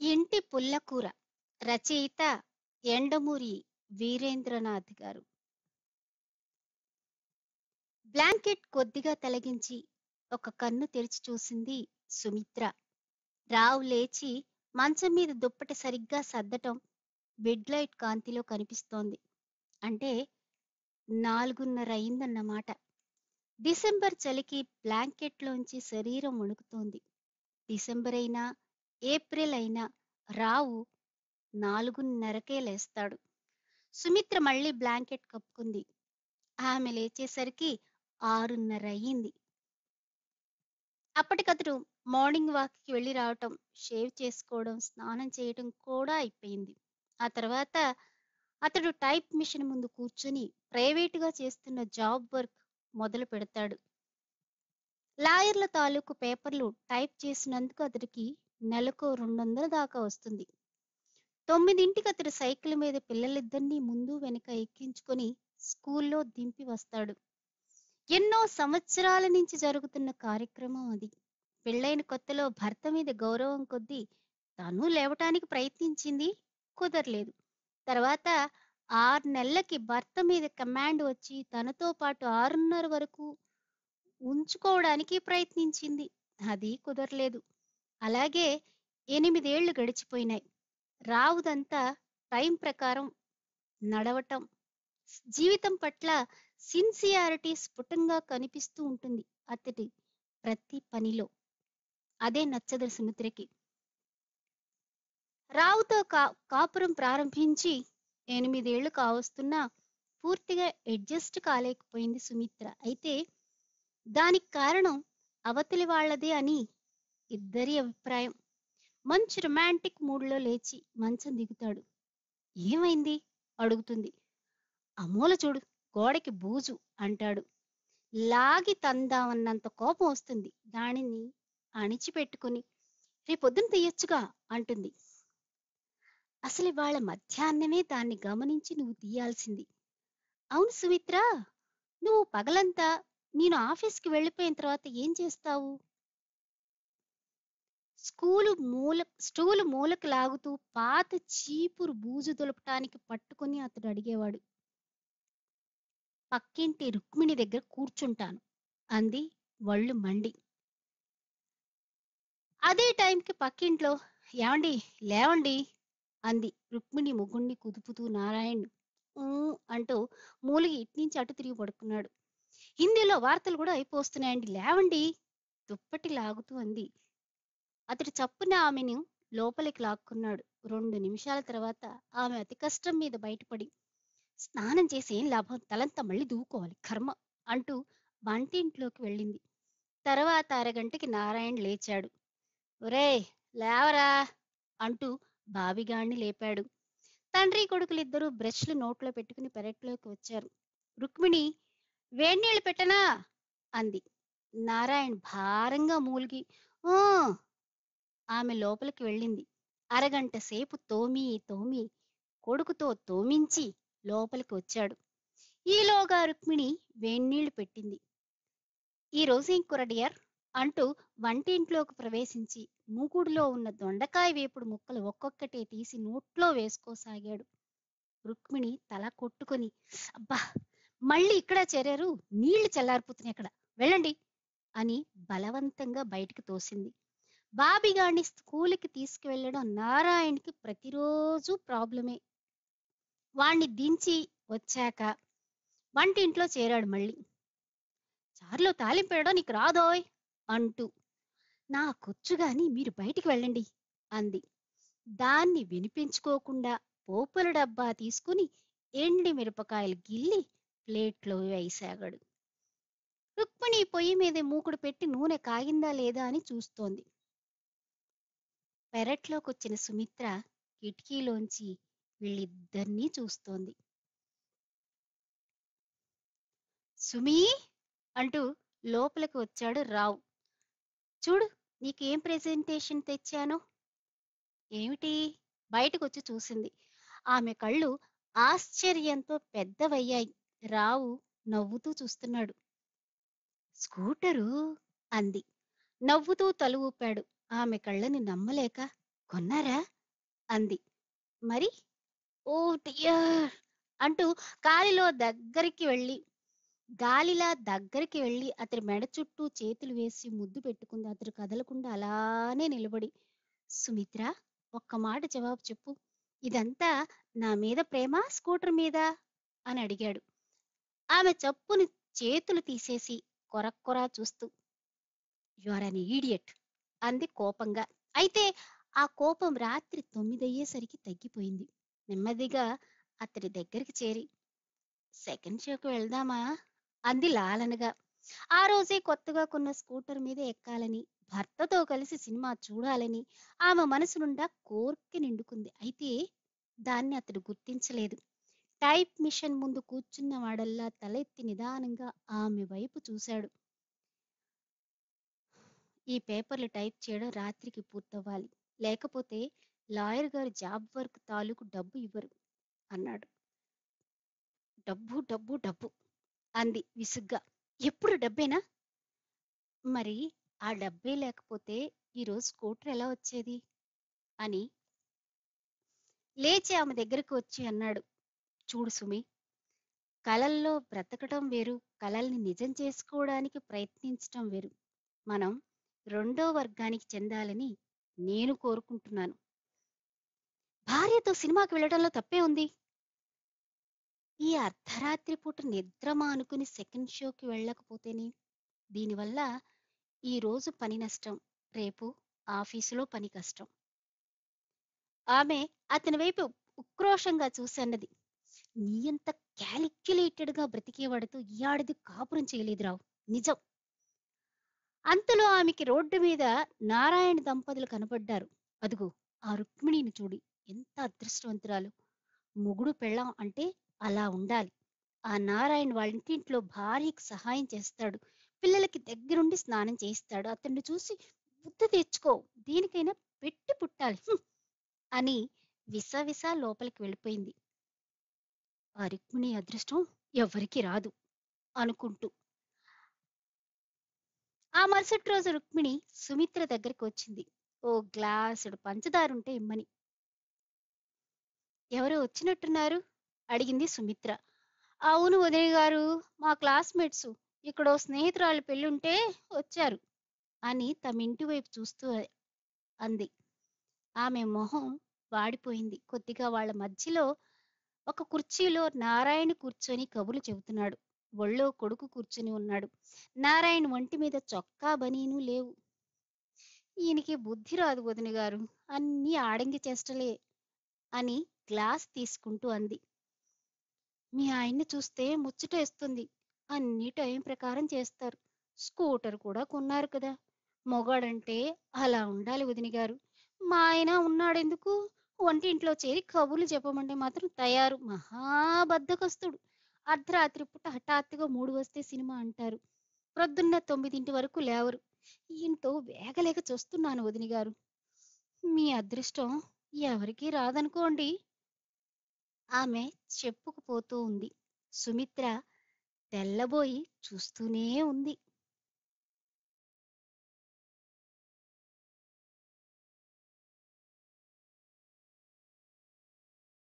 ఇంటి పుల్లకూర రచయిత ఎండమూరి వీరేంద్రనాథ్ గారు బ్లాంకెట్ కొద్దిగా తొలగించి ఒక కన్ను తెరిచి చూసింది సుమిత్ర రావు లేచి మంచం మీద దుప్పటి సరిగ్గా సర్దటం బెడ్ లైట్ కాంతిలో కనిపిస్తోంది అంటే నాలుగున్నర అయిందన్నమాట డిసెంబర్ చలికి బ్లాంకెట్లోంచి శరీరం వణుకుతోంది డిసెంబర్ అయినా ఏప్రిల్ అయినా రావు నాలుగున్నరకే లేస్తాడు సుమిత్ర మళ్ళీ బ్లాంకెట్ కప్పుకుంది ఆమె లేచేసరికి ఆరున్నర అయ్యింది అప్పటికతడు మార్నింగ్ వాక్కి వెళ్ళి రావటం షేవ్ చేసుకోవడం స్నానం చేయటం కూడా అయిపోయింది ఆ తర్వాత అతడు టైప్ మిషన్ ముందు కూర్చొని ప్రైవేటుగా చేస్తున్న జాబ్ వర్క్ మొదలు పెడతాడు లాయర్ల తాలూకు పేపర్లు టైప్ చేసినందుకు అతడికి నెలకు రెండు వందల దాకా వస్తుంది తొమ్మిదింటికి అతడు సైకిల్ మీద పిల్లలిద్దరినీ ముందు వెనుక ఎక్కించుకొని స్కూల్లో దింపి వస్తాడు ఎన్నో సంవత్సరాల నుంచి జరుగుతున్న కార్యక్రమం అది పెళ్ళైన కొత్తలో భర్త మీద గౌరవం కొద్దీ తను లేవటానికి ప్రయత్నించింది కుదరలేదు తర్వాత ఆరు నెలలకి భర్త మీద కమాండ్ వచ్చి తనతో పాటు ఆరున్నర వరకు ఉంచుకోవడానికి ప్రయత్నించింది అది కుదరలేదు అలాగే ఎనిమిదేళ్లు గడిచిపోయినాయి రావుదంతా టైం ప్రకారం నడవటం జీవితం పట్ల సిన్సియారిటీ స్ఫుటంగా కనిపిస్తూ ఉంటుంది అతడి ప్రతి పనిలో అదే నచ్చదు సుమిత్రకి రావుతో కా కాపురం ప్రారంభించి ఎనిమిదేళ్లు కావస్తున్నా పూర్తిగా అడ్జస్ట్ కాలేకపోయింది సుమిత్ర అయితే దానికి కారణం అవతలి వాళ్ళదే అని ఇద్దరి అభిప్రాయం మంచి రొమాంటిక్ మూడ్లో లేచి మంచం దిగుతాడు ఏమైంది అడుగుతుంది అమూల చూడు గోడకి బూజు అంటాడు లాగి తందామన్నంత కోపం వస్తుంది దానిని అణిచిపెట్టుకుని రేపొద్దున తీయొచ్చుగా అంటుంది అసలు వాళ్ళ మధ్యాహ్నమే దాన్ని గమనించి నువ్వు తీయాల్సింది అవును సుమిత్ర నువ్వు పగలంతా నేను ఆఫీస్కి వెళ్ళిపోయిన తర్వాత ఏం చేస్తావు స్కూలు మూల స్టూలు మూలకు లాగుతూ పాత చీపురు బూజు దులపటానికి పట్టుకుని అతడు అడిగేవాడు పక్కింటి రుక్మిణి దగ్గర కూర్చుంటాను అంది వళ్ళు మండి అదే టైంకి పక్కింట్లో ఏమండి లేవండి అంది రుక్మిణి ముగ్గుణ్ణి కుదుపుతూ నారాయణ్ ఊ అంటూ మూలిగి ఇట్నుంచి అటు తిరిగి పడుకున్నాడు హిందీలో వార్తలు కూడా అయిపోస్తున్నాయండి లేవండి దుప్పటి లాగుతూ అంది అతడు చప్పున ఆమెను లోపలికి లాక్కున్నాడు రెండు నిమిషాల తర్వాత ఆమె అతి కష్టం మీద బయటపడి స్నానం చేసి ఏం లాభం తలంతా మళ్ళీ దూకోవాలి కర్మ అంటూ వంటింట్లోకి వెళ్ళింది తర్వాత అరగంటకి నారాయణ లేచాడు ఒరే లేవరా అంటూ బావిగాణ్ణి లేపాడు తండ్రి కొడుకులిద్దరూ బ్రష్లు నోట్లో పెట్టుకుని పెరట్లోకి వచ్చారు రుక్మిణి వేడినీళ్ళు పెట్టనా అంది నారాయణ్ భారంగా మూలిగి "ఊ" ఆమె లోపలికి వెళ్ళింది అరగంట సేపు తోమి తోమి కొడుకుతో తోమించి లోపలికి వచ్చాడు ఈలోగా రుక్మిణి వేణీళ్లు పెట్టింది ఈ రోజు ఏం కూర డియర్ అంటూ వంటింట్లోకి ప్రవేశించి మూకుడులో ఉన్న దొండకాయ వేపుడు ముక్కలు ఒక్కొక్కటే తీసి నోట్లో వేసుకోసాగాడు రుక్మిణి తల కొట్టుకొని అబ్బా మళ్ళీ ఇక్కడ చేరారు నీళ్లు చల్లారిపోతున్నాయి అక్కడ వెళ్ళండి అని బలవంతంగా బయటికి తోసింది బాబిగాడిని స్కూల్కి తీసుకువెళ్ళడం నారాయణ్కి ప్రతిరోజు ప్రాబ్లమే వాణ్ణి దించి వచ్చాక వంటింట్లో చేరాడు మళ్ళీ చారులో తాలింపేయడం నీకు రాదోయ్ అంటూ నా కొచ్చుగాని మీరు బయటికి వెళ్ళండి అంది దాన్ని వినిపించుకోకుండా పోపుల డబ్బా తీసుకుని ఎండి మిరపకాయలు గిల్లి ప్లేట్లో వేసాగాడు రుక్మిణి పొయ్యి మీద మూకుడు పెట్టి నూనె కాగిందా లేదా అని చూస్తోంది పెరట్లోకొచ్చిన సుమిత్ర కిటికీలోంచి వీళ్ళిద్దరినీ చూస్తోంది సుమీ అంటూ లోపలికి వచ్చాడు రావు చూడు నీకేం ప్రెజెంటేషన్ తెచ్చాను ఏమిటి బయటకు వచ్చి చూసింది ఆమె కళ్ళు ఆశ్చర్యంతో పెద్దవయ్యాయి రావు నవ్వుతూ చూస్తున్నాడు స్కూటరు అంది నవ్వుతూ తల ఊపాడు ఆమె కళ్ళని నమ్మలేక కొన్నారా అంది మరి ఓ డియర్ అంటూ గాలిలో దగ్గరికి వెళ్ళి గాలిలా దగ్గరికి వెళ్ళి అతని మెడ చుట్టూ చేతులు వేసి ముద్దు పెట్టుకుంది అతడు కదలకుండా అలానే నిలబడి సుమిత్ర ఒక్క మాట జవాబు చెప్పు ఇదంతా నా మీద ప్రేమ స్కూటర్ మీద అని అడిగాడు ఆమె చప్పుని చేతులు తీసేసి కొరక్కొరా చూస్తూ యు ఆర్ అన్ ఈడియట్ అంది కోపంగా అయితే ఆ కోపం రాత్రి తొమ్మిదయ్యేసరికి తగ్గిపోయింది నెమ్మదిగా అతడి దగ్గరికి చేరి సెకండ్ షోకి వెళ్దామా అంది లాలనగా ఆ రోజే కొత్తగా కొన్న స్కూటర్ మీద ఎక్కాలని భర్తతో కలిసి సినిమా చూడాలని ఆమె మనసు నుండా కోర్కె నిండుకుంది అయితే దాన్ని అతడు గుర్తించలేదు టైప్ మిషన్ ముందు కూర్చున్న వాడల్లా తలెత్తి నిదానంగా ఆమె వైపు చూశాడు ఈ పేపర్లు టైప్ చేయడం రాత్రికి పూర్తవ్వాలి లేకపోతే లాయర్ గారు జాబ్ వర్క్ తాలూకు డబ్బు ఇవ్వరు అన్నాడు డబ్బు డబ్బు డబ్బు అంది విసుగ్గా ఎప్పుడు డబ్బేనా మరి ఆ డబ్బే లేకపోతే ఈరోజు స్కూటర్ ఎలా వచ్చేది అని లేచి ఆమె దగ్గరకు వచ్చి అన్నాడు చూడు సుమి కలల్లో బ్రతకటం వేరు కలల్ని నిజం చేసుకోవడానికి ప్రయత్నించటం వేరు మనం రెండో వర్గానికి చెందాలని నేను కోరుకుంటున్నాను భార్యతో సినిమాకి వెళ్ళడంలో తప్పే ఉంది ఈ అర్ధరాత్రి పూట నిద్ర మానుకుని సెకండ్ షోకి వెళ్ళకపోతేనే దీనివల్ల ఈ రోజు పని నష్టం రేపు ఆఫీసులో పని కష్టం ఆమె అతని వైపు ఉక్రోషంగా చూసన్నది నీ అంత క్యాలిక్యులేటెడ్ గా బ్రతికేవాడితో ఈ ఆడది కాపురం చేయలేదు రావు నిజం అంతలో ఆమెకి రోడ్డు మీద నారాయణ దంపతులు కనపడ్డారు అదుగో ఆ రుక్మిణిని చూడి ఎంత అదృష్టవంతురాలు మొగుడు పెళ్ళాం అంటే అలా ఉండాలి ఆ నారాయణ వాళ్ళ ఇంటింట్లో భార్యకి సహాయం చేస్తాడు పిల్లలకి దగ్గరుండి స్నానం చేయిస్తాడు అతన్ని చూసి బుద్ధి తెచ్చుకో దీనికైనా పెట్టి పుట్టాలి హ్మ్. అని విసవిస లోపలికి వెళ్ళిపోయింది ఆ రుక్మిణి అదృష్టం ఎవ్వరికి రాదు అనుకుంటూ ఆ మరుసటి రోజు రుక్మిణి సుమిత్ర దగ్గరికి వచ్చింది ఓ గ్లాసుడు పంచదారుంటే ఇమ్మని ఎవరో వచ్చినట్టున్నారు అడిగింది సుమిత్ర అవును ఉదయ్ గారు మా క్లాస్మేట్స్ ఇక్కడ ఓ స్నేహితురాలు పెళ్ళుంటే వచ్చారు అని తమ ఇంటి వైపు చూస్తూ అంది ఆమె మొహం వాడిపోయింది కొద్దిగా వాళ్ళ మధ్యలో ఒక కుర్చీలో నారాయణ కూర్చొని కబుర్లు చెబుతున్నాడు ఒళ్ళో కొడుకు కూర్చుని ఉన్నాడు నారాయణ ఒంటి మీద చొక్కా బనీను లేవు ఈయనకి బుద్ధి రాదు వదిన గారు అన్నీ ఆడంగి చేష్టలే అని గ్లాస్ తీసుకుంటూ అంది మీ ఆయన్ని చూస్తే ముచ్చటేస్తుంది అన్ని టైం ప్రకారం చేస్తారు స్కూటర్ కూడా కొన్నారు కదా మొగాడంటే అలా ఉండాలి వదిన గారు మా ఆయన ఉన్నాడెందుకు వంటింట్లో చేరి కబుర్లు చెప్పమంటే మాత్రం తయారు మహాబద్ధకస్తుడు అర్ధరాత్రి పూట హఠాత్తుగా మూడు వస్తే సినిమా అంటారు ప్రొద్దున్న తొమ్మిదింటి వరకు లేవరు ఈయంతో వేగలేక చూస్తున్నాను వదిన గారు మీ అదృష్టం ఎవరికీ రాదనుకోండి ఆమె చెప్పుకుపోతూ ఉంది సుమిత్ర తెల్లబోయి చూస్తూనే ఉంది